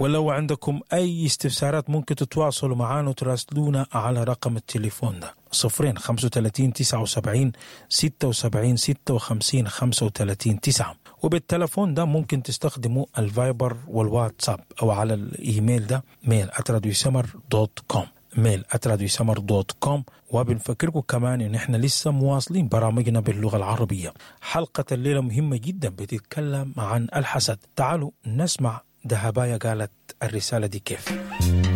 ولو عندكم أي استفسارات ممكن تتواصلوا معنا وتراسلونا على رقم التليفون ده صفرين خمسة وتلاتين تسعة وسبعين ستة وسبعين ستة وخمسين خمسة وتلاتين تسعة وبالتلفون ده ممكن تستخدموا الفايبر والواتساب أو على الإيميل ده ميل سمر دوت كوم ميل سمر دوت كوم وبنفكركم كمان ان احنا لسه مواصلين برامجنا باللغه العربيه حلقه الليله مهمه جدا بتتكلم عن الحسد تعالوا نسمع دهبايا قالت الرساله دي كيف